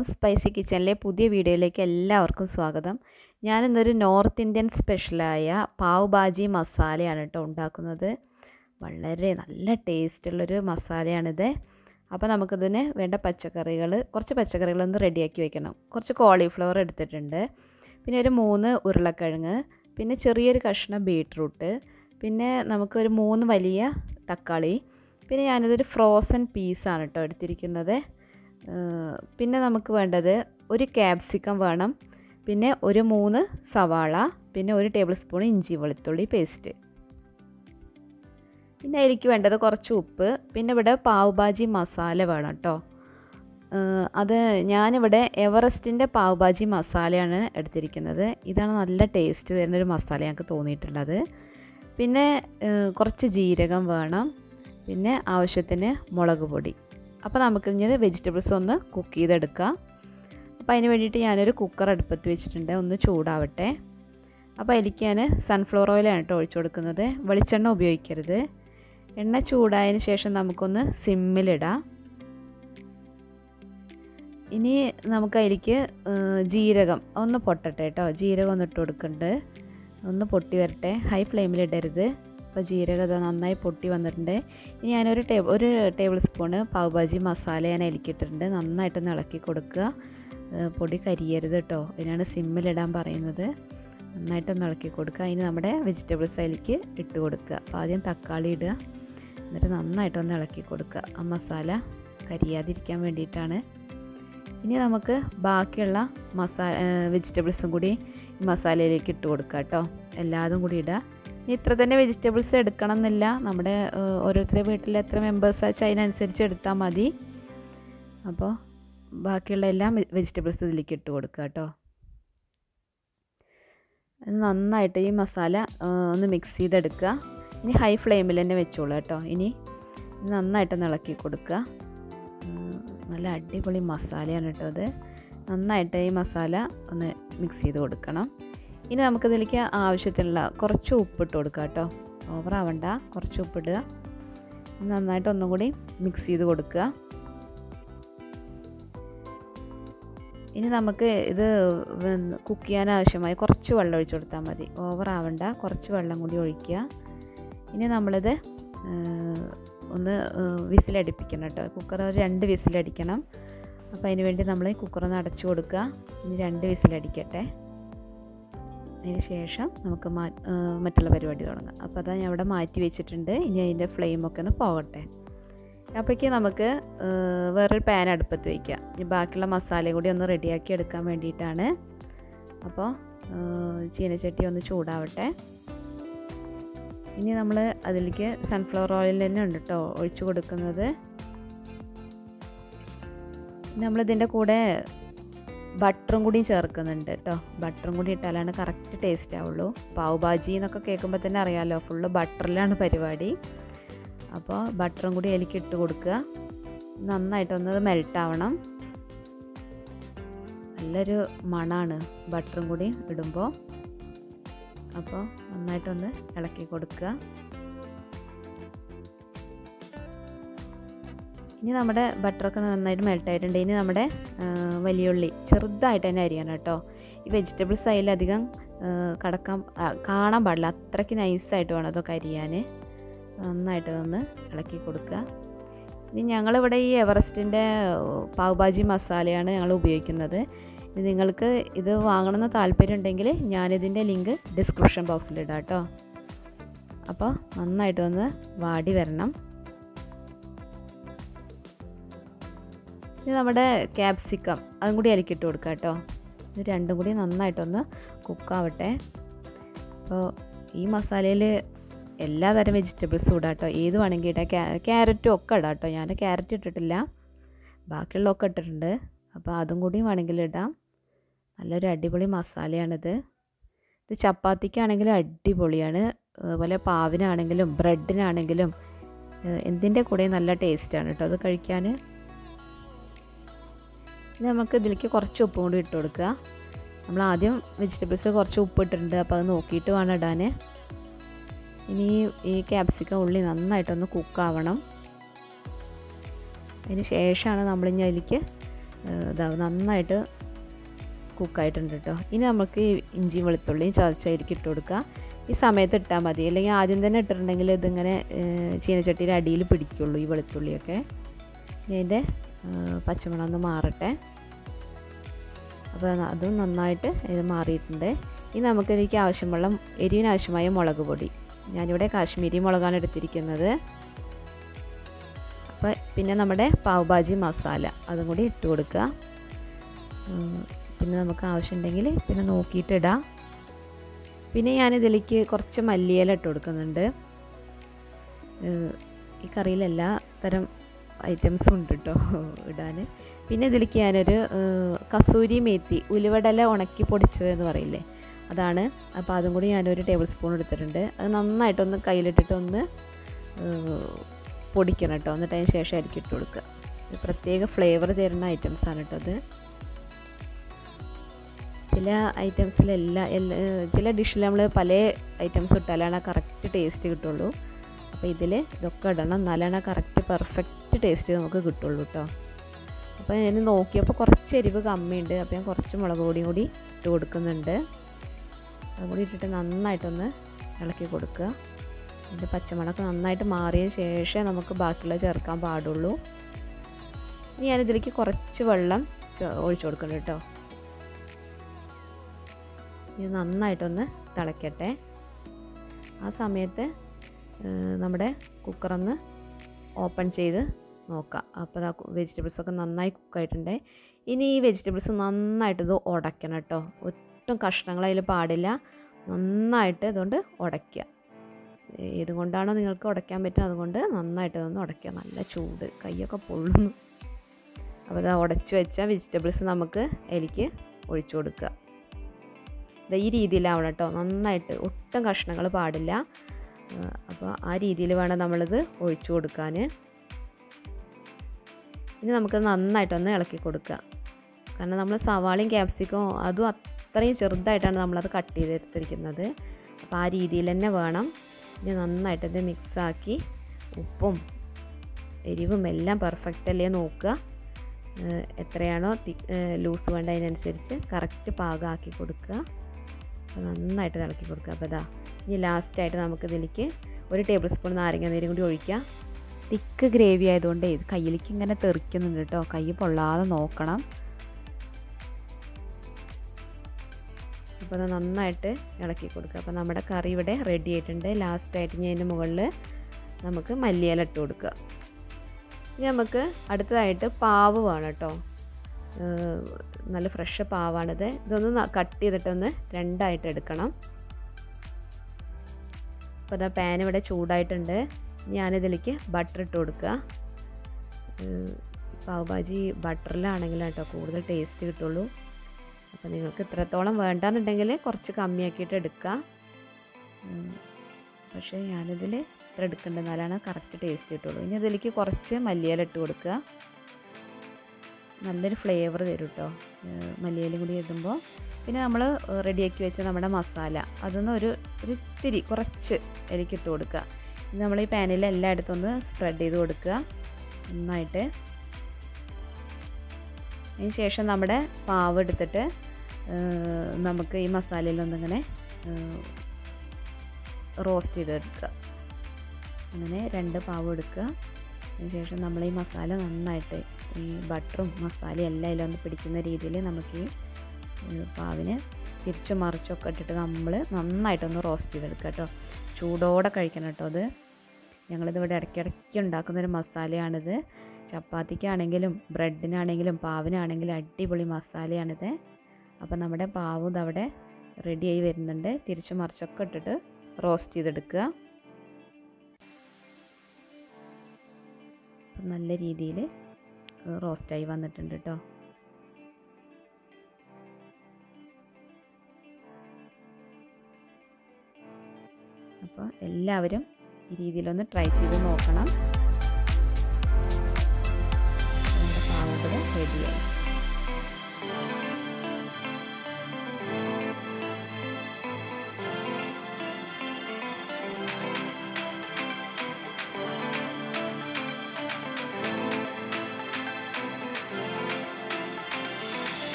home spicy കിച്ചണിലെ പുതിയ വീഡിയോയിലേക്ക് എല്ലാവർക്കും സ്വാഗതം ഞാനിന്നൊരു നോർത്ത് ഇന്ത്യൻ സ്പെഷ്യലായ പാവ് ഭാജി മസാലയാണ് കേട്ടോ ഉണ്ടാക്കുന്നത് വളരെ നല്ല ടേസ്റ്റുള്ളൊരു മസാലയാണിത് അപ്പോൾ നമുക്കിതിന് വേണ്ട പച്ചക്കറികൾ കുറച്ച് പച്ചക്കറികളൊന്ന് റെഡിയാക്കി വെക്കണം കുറച്ച് കോളിഫ്ലവർ എടുത്തിട്ടുണ്ട് പിന്നെ ഒരു മൂന്ന് ഉരുളക്കിഴങ്ങ് പിന്നെ ചെറിയൊരു കഷ്ണം ബീട്രൂട്ട് പിന്നെ നമുക്കൊരു മൂന്ന് വലിയ തക്കാളി പിന്നെ ഞാനിതൊരു ഫ്രോസൺ പീസാണ് കേട്ടോ എടുത്തിരിക്കുന്നത് പിന്നെ നമുക്ക് വേണ്ടത് ഒരു ക്യാപ്സിക്കം വേണം പിന്നെ ഒരു മൂന്ന് സവാള പിന്നെ ഒരു ടേബിൾ സ്പൂൺ ഇഞ്ചി വെളുത്തുള്ളി പേസ്റ്റ് പിന്നെ അതിലേക്ക് വേണ്ടത് കുറച്ച് ഉപ്പ് പിന്നെ ഇവിടെ പാവ് ഭാജി മസാല വേണം കേട്ടോ അത് ഞാനിവിടെ എവറസ്റ്റിൻ്റെ പാവ് ഭാജി മസാലയാണ് എടുത്തിരിക്കുന്നത് ഇതാണ് നല്ല ടേസ്റ്റ് തരുന്നൊരു മസാല ഞങ്ങൾക്ക് തോന്നിയിട്ടുള്ളത് പിന്നെ കുറച്ച് ജീരകം വേണം പിന്നെ ആവശ്യത്തിന് മുളക് പൊടി അപ്പോൾ നമുക്ക് ഇനി വെജിറ്റബിൾസ് ഒന്ന് കുക്ക് ചെയ്തെടുക്കാം അപ്പോൾ അതിന് വേണ്ടിയിട്ട് ഞാനൊരു കുക്കർ അടുപ്പത്ത് വെച്ചിട്ടുണ്ട് ഒന്ന് ചൂടാവട്ടെ അപ്പോൾ അതിലേക്ക് ഞാൻ സൺഫ്ലവർ ഓയിലാണ് കേട്ടോ ഒഴിച്ചു കൊടുക്കുന്നത് വെളിച്ചെണ്ണ ഉപയോഗിക്കരുത് എണ്ണ ചൂടായതിന് ശേഷം നമുക്കൊന്ന് സിമ്മിലിടാം ഇനി നമുക്ക് അതിലേക്ക് ജീരകം ഒന്ന് പൊട്ടട്ടെ കേട്ടോ ജീരകം ഒന്ന് ഇട്ട് കൊടുക്കുന്നുണ്ട് ഒന്ന് പൊട്ടി വരട്ടെ ഹൈ ഫ്ലെയിമിലിടരുത് അപ്പോൾ ജീരകം അത് നന്നായി പൊട്ടി വന്നിട്ടുണ്ട് ഇനി ഞാനൊരു ടേബിൾ ഒരു ടേബിൾ സ്പൂണ് പാവ് ഭാജി മസാല ഞാൻ അതിലേക്കിട്ടിട്ടുണ്ട് നന്നായിട്ടൊന്ന് ഇളക്കി കൊടുക്കുക പൊടി കരിയരുത് കേട്ടോ അതിനാണ് സിമ്മിലിടാൻ പറയുന്നത് നന്നായിട്ടൊന്ന് ഇളക്കി കൊടുക്കുക ഇനി നമ്മുടെ വെജിറ്റബിൾസ് അതിലേക്ക് ഇട്ട് കൊടുക്കുക അപ്പോൾ ആദ്യം തക്കാളി ഇടുക എന്നിട്ട് നന്നായിട്ടൊന്ന് ഇളക്കി കൊടുക്കുക ആ മസാല കരിയാതിരിക്കാൻ വേണ്ടിയിട്ടാണ് ഇനി നമുക്ക് ബാക്കിയുള്ള മസാല വെജിറ്റബിൾസും കൂടി ഈ മസാലയിലേക്ക് ഇട്ട് കൊടുക്കുക കേട്ടോ എല്ലാതും കൂടി ഇടുക ഇനി ഇത്ര തന്നെ വെജിറ്റബിൾസ് എടുക്കണം എന്നില്ല നമ്മുടെ ഓരോരുത്തരുടെ വീട്ടിൽ എത്ര മെമ്പേഴ്സ് വെച്ചാൽ അതിനനുസരിച്ച് എടുത്താൽ മതി അപ്പോൾ ബാക്കിയുള്ള എല്ലാം വെജിറ്റബിൾസ് ഇതിലേക്ക് ഇട്ട് കൊടുക്കുക കേട്ടോ അത് നന്നായിട്ട് ഈ മസാല ഒന്ന് മിക്സ് ചെയ്തെടുക്കുക ഇനി ഹൈ ഫ്ലെയിമിൽ തന്നെ വെച്ചോളൂ കേട്ടോ ഇനി നന്നായിട്ടൊന്ന് ഇളക്കി കൊടുക്കുക നല്ല അടിപൊളി മസാലയാണ് കേട്ടോ അത് നന്നായിട്ട് ഈ മസാല ഒന്ന് മിക്സ് ചെയ്ത് കൊടുക്കണം ഇനി നമുക്കിതിലേക്ക് ആവശ്യത്തിനുള്ള കുറച്ച് ഉപ്പിട്ട് കൊടുക്കുക കേട്ടോ ഓവർ ആവണ്ട കുറച്ച് ഉപ്പിടുക നന്നായിട്ട് ഒന്നും കൂടി മിക്സ് ചെയ്ത് കൊടുക്കുക ഇനി നമുക്ക് ഇത് കുക്ക് ചെയ്യാൻ ആവശ്യമായി കുറച്ച് വെള്ളം ഒഴിച്ചു കൊടുത്താൽ മതി ഓവർ ആവണ്ട കുറച്ച് വെള്ളം കൂടി ഒഴിക്കുക ഇനി നമ്മളിത് ഒന്ന് വിസിലടിപ്പിക്കണം കേട്ടോ കുക്കർ ഒരു രണ്ട് വിസിലടിക്കണം അപ്പോൾ അതിന് വേണ്ടി നമ്മൾ കുക്കറൊന്ന് അടച്ചു കൊടുക്കുക ഇനി രണ്ട് വിസിലടിക്കട്ടെ അതിന് ശേഷം നമുക്ക് മാ മറ്റുള്ള പരിപാടി തുടങ്ങാം അപ്പോൾ അതാ ഞാൻ ഇവിടെ മാറ്റി വെച്ചിട്ടുണ്ട് ഇനി അതിൻ്റെ ഫ്ലെയിമൊക്കെ ഒന്ന് പോകട്ടെ അപ്പോഴേക്ക് നമുക്ക് വേറൊരു പാൻ അടുപ്പത്ത് വയ്ക്കാം ഇനി ബാക്കിയുള്ള മസാല കൂടി ഒന്ന് റെഡിയാക്കി എടുക്കാൻ വേണ്ടിയിട്ടാണ് അപ്പോൾ ചീനച്ചട്ടി ഒന്ന് ചൂടാവട്ടെ ഇനി നമ്മൾ അതിലേക്ക് സൺഫ്ലവർ ഓയിൽ തന്നെ ഉണ്ട് കേട്ടോ ഒഴിച്ചു കൊടുക്കുന്നത് നമ്മളിതിൻ്റെ കൂടെ ബട്ടറും കൂടി ചേർക്കുന്നുണ്ട് കേട്ടോ ബട്ടറും കൂടി ഇട്ടാലാണ് കറക്റ്റ് ടേസ്റ്റ് ആവുള്ളൂ പാവ് ഭാജി എന്നൊക്കെ കേൾക്കുമ്പോൾ തന്നെ അറിയാമല്ലോ ഫുള്ള് ബട്ടറിലാണ് പരിപാടി അപ്പോൾ ബട്ടറും കൂടി അതിലേക്ക് ഇട്ട് കൊടുക്കുക നന്നായിട്ടൊന്നത് മെൽറ്റ് ആവണം നല്ലൊരു മണാണ് ബട്ടറും കൂടി ഇടുമ്പോൾ അപ്പോൾ നന്നായിട്ടൊന്ന് ഇളക്കി കൊടുക്കുക ഇനി നമ്മുടെ ബട്ടറൊക്കെ നന്നായിട്ട് മെൽട്ടായിട്ടുണ്ട് ഇനി നമ്മുടെ വലിയുള്ളി ചെറുതായിട്ട് തന്നെ അരിയണം കേട്ടോ ഈ വെജിറ്റബിൾസ് അതിലധികം കടക്കാൻ കാണാൻ പാടില്ല അത്രയ്ക്ക് നൈസായിട്ട് വേണം അതൊക്കെ അരിയാൻ നന്നായിട്ട് ഒന്ന് ഇളക്കി കൊടുക്കുക ഇനി ഞങ്ങളിവിടെ ഈ എവറസ്റ്റിൻ്റെ പാവ് ഭാജി മസാലയാണ് ഞങ്ങൾ ഉപയോഗിക്കുന്നത് നിങ്ങൾക്ക് ഇത് വാങ്ങണമെന്ന് താല്പര്യം ഉണ്ടെങ്കിൽ ഞാനിതിൻ്റെ ലിങ്ക് ഡിസ്ക്രിപ്ഷൻ ബോക്സിൽ ഇടാം കേട്ടോ അപ്പോൾ നന്നായിട്ട് ഒന്ന് വാടി വരണം ഇനി നമ്മുടെ ക്യാപ്സിക്കം അതും കൂടി അതിലേക്കിട്ട് കൊടുക്കുക കേട്ടോ ഇത് രണ്ടും കൂടി നന്നായിട്ടൊന്ന് കുക്കാവട്ടെ അപ്പോൾ ഈ മസാലയിൽ എല്ലാ തരം വെജിറ്റബിൾസും ഇടാം കേട്ടോ ഏത് വേണമെങ്കിൽ ഇടാം ക്യാരറ്റും ഒക്കെ ഇടാം കേട്ടോ ഞാൻ ക്യാരറ്റ് ഇട്ടിട്ടില്ല ബാക്കിയുള്ളതൊക്കെ ഇട്ടിട്ടുണ്ട് അപ്പോൾ അതും കൂടി വേണമെങ്കിൽ ഇടാം നല്ലൊരു അടിപൊളി മസാലയാണിത് ഇത് ചപ്പാത്തിക്കാണെങ്കിലും അടിപൊളിയാണ് അതുപോലെ പാവിനാണെങ്കിലും ബ്രെഡിനാണെങ്കിലും എന്തിൻ്റെ കൂടെ നല്ല ടേസ്റ്റാണ് കേട്ടോ അത് കഴിക്കാൻ ഇനി നമുക്ക് ഇതിലേക്ക് കുറച്ച് ഉപ്പും കൂടി ഇട്ട് കൊടുക്കുക നമ്മൾ ആദ്യം വെജിറ്റബിൾസ് കുറച്ച് ഉപ്പ് ഇട്ടിട്ടുണ്ട് അപ്പോൾ അത് നോക്കിയിട്ട് വേണം ഇടാൻ ഇനി ഈ ക്യാപ്സിക്കം ഉള്ളി നന്നായിട്ടൊന്ന് കുക്കാവണം അതിന് ശേഷമാണ് നമ്മളിനി അതിലേക്ക് ഇതാ നന്നായിട്ട് കുക്കായിട്ടുണ്ട് കേട്ടോ ഇനി നമുക്ക് ഈ ഇഞ്ചിയും വെളുത്തുള്ളിയും ചതച്ചായിരിക്കും ഇട്ട് കൊടുക്കുക ഈ സമയത്ത് ഇട്ടാൽ മതി അല്ലെങ്കിൽ ആദ്യം തന്നെ ഇട്ടിട്ടുണ്ടെങ്കിൽ ഇതിങ്ങനെ ചീനച്ചട്ടിയുടെ അടിയിൽ പിടിക്കുള്ളൂ ഈ വെളുത്തുള്ളിയൊക്കെ ഇനി അതിൻ്റെ പച്ചമണം ഒന്ന് മാറട്ടെ അപ്പോൾ അതും നന്നായിട്ട് ഇത് മാറിയിട്ടുണ്ട് ഇനി നമുക്കിതിലേക്ക് ആവശ്യമുള്ള എരിവിന് ആവശ്യമായ മുളക് പൊടി ഞാനിവിടെ കാശ്മീരി മുളകാണ് എടുത്തിരിക്കുന്നത് അപ്പോൾ പിന്നെ നമ്മുടെ പാവ് ഭാജി മസാല അതും കൂടി ഇട്ട് കൊടുക്കുക പിന്നെ നമുക്ക് ആവശ്യമുണ്ടെങ്കിൽ പിന്നെ നോക്കിയിട്ട് ഇടാം പിന്നെ ഞാനിതിലേക്ക് കുറച്ച് മല്ലിയില ഇട്ട് കൊടുക്കുന്നുണ്ട് ഈ കറിയിൽ എല്ലാ തരം ഐറ്റംസും ഉണ്ട് കേട്ടോ ഇടാൻ പിന്നെ ഇതിലേക്ക് ഞാനൊരു കസൂരി മേത്തി ഉലുവടല ഉണക്കി പൊടിച്ചത് എന്ന് പറയില്ലേ അതാണ് അപ്പോൾ അതും കൂടി ഞാനൊരു ടേബിൾ സ്പൂൺ എടുത്തിട്ടുണ്ട് അത് നന്നായിട്ടൊന്ന് കയ്യിലിട്ടിട്ട് ഒന്ന് പൊടിക്കണം കേട്ടോ എന്നിട്ട് അതിന് ശേഷം അരിക്കി ഇട്ട് കൊടുക്കുക പ്രത്യേക ഫ്ലേവർ തരുന്ന ഐറ്റംസാണ് കേട്ടോ അത് ചില ഐറ്റംസിലെല്ലാം എല്ലാ ചില ഡിഷിൽ നമ്മൾ പല ഐറ്റംസ് ഇട്ടാലാണ് ആ കറക്റ്റ് ടേസ്റ്റ് കിട്ടുള്ളൂ അപ്പോൾ ഇതിൽ ഇതൊക്കെ ഇടണം എന്നാലാണ് ആ കറക്റ്റ് പെർഫെക്റ്റ് ടേസ്റ്റ് നമുക്ക് കിട്ടുള്ളൂ കേട്ടോ അപ്പോൾ ഞാൻ നോക്കിയപ്പോൾ കുറച്ച് എരിവ് കമ്മിയുണ്ട് അപ്പോൾ ഞാൻ കുറച്ച് മുളക് പൊടിയും കൂടി ഇട്ട് കൊടുക്കുന്നുണ്ട് അതും കൂടി ഇട്ടിട്ട് നന്നായിട്ടൊന്ന് ഇളക്കി കൊടുക്കുക ഇതിൻ്റെ പച്ചമുളക് നന്നായിട്ട് മാറിയ ശേഷം നമുക്ക് ബാക്കിയുള്ള ചേർക്കാൻ പാടുള്ളൂ ഇനി ഞാനിതിലേക്ക് കുറച്ച് വെള്ളം ഒഴിച്ചു കൊടുക്കണം കേട്ടോ ഇത് നന്നായിട്ടൊന്ന് തിളയ്ക്കട്ടെ ആ സമയത്ത് നമ്മുടെ കുക്കറൊന്ന് ഓപ്പൺ ചെയ്ത് നോക്കാം അപ്പോൾ ആ വെജിറ്റബിൾസൊക്കെ നന്നായി കുക്കായിട്ടുണ്ട് ഇനി ഈ വെജിറ്റബിൾസ് നന്നായിട്ട് ഇത് ഉടയ്ക്കണം കേട്ടോ ഒട്ടും കഷ്ണങ്ങൾ അതിൽ പാടില്ല നന്നായിട്ട് ഇതുകൊണ്ട് ഉടയ്ക്കുക ഏതുകൊണ്ടാണോ നിങ്ങൾക്ക് ഉടയ്ക്കാൻ പറ്റുക അതുകൊണ്ട് നന്നായിട്ട് ഇതൊന്ന് ഉടയ്ക്കുക നല്ല ചൂട് കൈയൊക്കെ പൊള്ളുന്നു അപ്പോൾ അത് ഉടച്ച് വെച്ച വെജിറ്റബിൾസ് നമുക്ക് അതിലേക്ക് ഒഴിച്ചു കൊടുക്കുക ഈ രീതിയിലാവണം കേട്ടോ നന്നായിട്ട് ഒട്ടും കഷ്ണങ്ങൾ പാടില്ല അപ്പോൾ ആ രീതിയിൽ വേണം നമ്മളിത് ഒഴിച്ചു കൊടുക്കാൻ ഇനി നമുക്ക് നന്നായിട്ടൊന്ന് ഇളക്കി കൊടുക്കുക കാരണം നമ്മൾ സവാളയും ക്യാപ്സിക്കവും അതും അത്രയും ചെറുതായിട്ടാണ് നമ്മളത് കട്ട് ചെയ്തെടുത്തിരിക്കുന്നത് അപ്പോൾ ആ രീതിയിൽ തന്നെ വേണം ഇനി നന്നായിട്ട് ഇത് മിക്സാക്കി ഉപ്പും എരിവും എല്ലാം പെർഫെക്റ്റ് അല്ലേ നോക്കുക എത്രയാണോ ലൂസ് വേണ്ട അതിനനുസരിച്ച് കറക്റ്റ് പാകമാക്കി കൊടുക്കുക അപ്പോൾ നന്നായിട്ട് ഇളക്കി കൊടുക്കുക അപ്പോൾ ഇതാ ഇനി ലാസ്റ്റായിട്ട് നമുക്ക് ഇതിലേക്ക് ഒരു ടേബിൾ സ്പൂൺ നാരങ്ങ നീരും കൂടി ഒഴിക്കാം തിക്ക് ഗ്രേവി ആയതുകൊണ്ട് ഇത് കയ്യിലേക്ക് ഇങ്ങനെ തെറിക്കുന്നുണ്ട് കേട്ടോ കൈ പൊള്ളാതെ നോക്കണം അപ്പോൾ അത് നന്നായിട്ട് ഇളക്കി കൊടുക്കുക അപ്പോൾ നമ്മുടെ കറി ഇവിടെ റെഡി ആയിട്ടുണ്ട് ലാസ്റ്റായിട്ട് ഞാൻ ഇതിൻ്റെ മുകളിൽ നമുക്ക് മല്ലിയില ഇട്ട് കൊടുക്കുക ഇനി നമുക്ക് അടുത്തതായിട്ട് പാവ് വേണം കേട്ടോ നല്ല ഫ്രഷ് പാവാണിത് ഇതൊന്ന് കട്ട് ചെയ്തിട്ടൊന്ന് രണ്ടായിട്ട് എടുക്കണം അപ്പോൾ അതാ പാൻ ഇവിടെ ചൂടായിട്ടുണ്ട് ഞാനിതിലേക്ക് ബട്ടർ ഇട്ട് കൊടുക്കുക പാവ് ഭാജി ബട്ടറിലാണെങ്കിലും കേട്ടോ കൂടുതൽ ടേസ്റ്റ് കിട്ടുള്ളൂ അപ്പോൾ നിങ്ങൾക്ക് ഇത്രത്തോളം വേണ്ടാന്നുണ്ടെങ്കിൽ കുറച്ച് കമ്മിയാക്കിയിട്ട് എടുക്കുക പക്ഷേ ഞാനിതിൽ ഇത്ര എടുക്കേണ്ടത് എന്നാലാണ് കറക്റ്റ് ടേസ്റ്റ് കിട്ടുള്ളൂ ഇനി ഇതിലേക്ക് കുറച്ച് മല്ലിയില ഇട്ട് കൊടുക്കുക നല്ലൊരു ഫ്ലേവർ തരും കേട്ടോ മല്ലിയിലും കൂടി ഇടുമ്പോൾ പിന്നെ നമ്മൾ റെഡിയാക്കി വെച്ച നമ്മുടെ മസാല അതൊന്ന് ഒരു ഒരു ഇത്തിരി കുറച്ച് എനിക്ക് ഇട്ട് കൊടുക്കുക ഇത് നമ്മൾ ഈ പാനിൽ എല്ലായിടത്തും ഒന്ന് സ്പ്രെഡ് ചെയ്ത് കൊടുക്കുക നന്നായിട്ട് അതിന് ശേഷം നമ്മുടെ പാവ് എടുത്തിട്ട് നമുക്ക് ഈ മസാലയിലൊന്നിങ്ങനെ റോസ്റ്റ് ചെയ്തെടുക്കുക അങ്ങനെ രണ്ട് പാവ് എടുക്കുക അതിനുശേഷം നമ്മൾ ഈ മസാല നന്നായിട്ട് ഈ ബട്ടറും മസാലയും എല്ലാം അതിലൊന്ന് പിടിക്കുന്ന രീതിയിൽ നമുക്ക് ഈ പാവിന് തിരിച്ചും മറിച്ചൊക്കെ ഇട്ടിട്ട് നമ്മൾ നന്നായിട്ടൊന്ന് റോസ്റ്റ് ചെയ്തെടുക്കുക കേട്ടോ ചൂടോടെ കഴിക്കണം കേട്ടോ അത് ഞങ്ങളിതിവിടെ ഇടയ്ക്കിടയ്ക്ക് ഉണ്ടാക്കുന്നൊരു മസാലയാണിത് ചപ്പാത്തിക്കാണെങ്കിലും ബ്രെഡിനാണെങ്കിലും പാവിനാണെങ്കിലും അടിപൊളി മസാലയാണിത് അപ്പോൾ നമ്മുടെ പാവും ഇതവിടെ റെഡിയായി വരുന്നുണ്ട് തിരിച്ചു മറിച്ചൊക്കെ ഇട്ടിട്ട് റോസ്റ്റ് ചെയ്തെടുക്കുക നല്ല രീതിയിൽ റോസ്റ്റായി വന്നിട്ടുണ്ട് കേട്ടോ അപ്പോൾ എല്ലാവരും ഈ രീതിയിലൊന്ന് ട്രൈ ചെയ്ത് നോക്കണം നമ്മുടെ പാവം കൂടെ റെഡിയായി